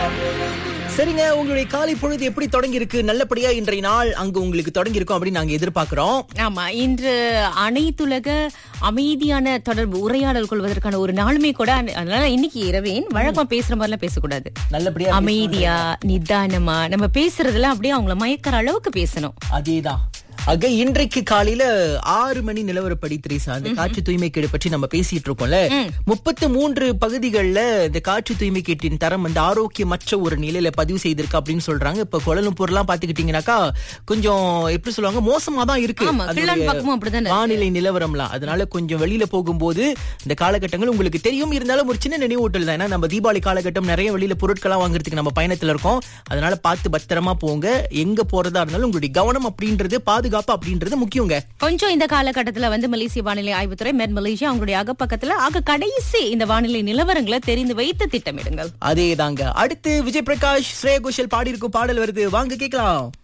சரிங்க உங்களுடைய காலை பொழுது எப்படி தொடங்கி இருக்கு நல்லபடியா இன்றைய நாள் அங்க உங்களுக்கு தொடங்கி இருக்கும் அப்படின்னு நாங்க எதிர்பார்க்கிறோம் ஆமா இன்று அனைத்துலக அமைதியான தொடர்பு உரையாடல் கொள்வதற்கான ஒரு நாளுமே கூட அதனால இன்னைக்கு இரவேன் வழக்கமா பேசுற மாதிரிலாம் பேசக்கூடாது நல்லபடியா அமைதியா நிதானமா நம்ம பேசுறதெல்லாம் அப்படியே அவங்கள மயக்கிற அளவுக்கு பேசணும் அதேதான் ஆக இன்றைக்கு காலையில ஆறு மணி நிலவரப்படி திரேசா அந்த காற்று தூய்மை கேடு பற்றி நம்ம பேசிட்டு இருக்கோம்ல முப்பத்து மூன்று பகுதிகளில் இந்த காற்று தூய்மை கேட்டின் தரம் வந்து ஆரோக்கியமற்ற ஒரு நிலையில பதிவு செய்திருக்கு அப்படின்னு சொல்றாங்க இப்ப கோலம்பூர் எல்லாம் பாத்துக்கிட்டீங்கன்னாக்கா கொஞ்சம் எப்படி சொல்லுவாங்க மோசமா தான் இருக்கு ஆமா, அதனுடைய கிள்ளான் பக்கமும் அப்படிதானே இருக்கு. வானிலை நிலவரம்லாம் அதனால கொஞ்சம் வெளியில போகும்போது இந்த காலகட்டங்கள் உங்களுக்கு தெரியும் இருந்தாலும் ஒரு சின்ன நினைவூட்டல் தான் ஏன்னா நம்ம தீபாவளி காலகட்டம் நிறைய வெளியில பொருட்கள்லாம் வாங்குறதுக்கு நம்ம பயணத்துல இருக்கோம் அதனால பார்த்து பத்திரமா போங்க எங்க போறதா இருந்தாலும் உங்களுடைய கவனம் அப்படின்றது பாதுகாப்பு அப்படின்றது முக்கியங்க கொஞ்சம் இந்த காலகட்டத்துல வந்து மலேசிய வானிலை ஆய்வுத்துறை மெட் மலேசியா அவங்களுடைய அகப்பக்கத்துல ஆக கடைசி இந்த வானிலை நிலவரங்களை தெரிந்து வைத்து திட்டமிடுங்கள் அதேதாங்க அடுத்து விஜய் பிரகாஷ் ஸ்ரேயா கோஷல் பாடி இருக்கும் பாடல் வருது வாங்க கேட்கலாம்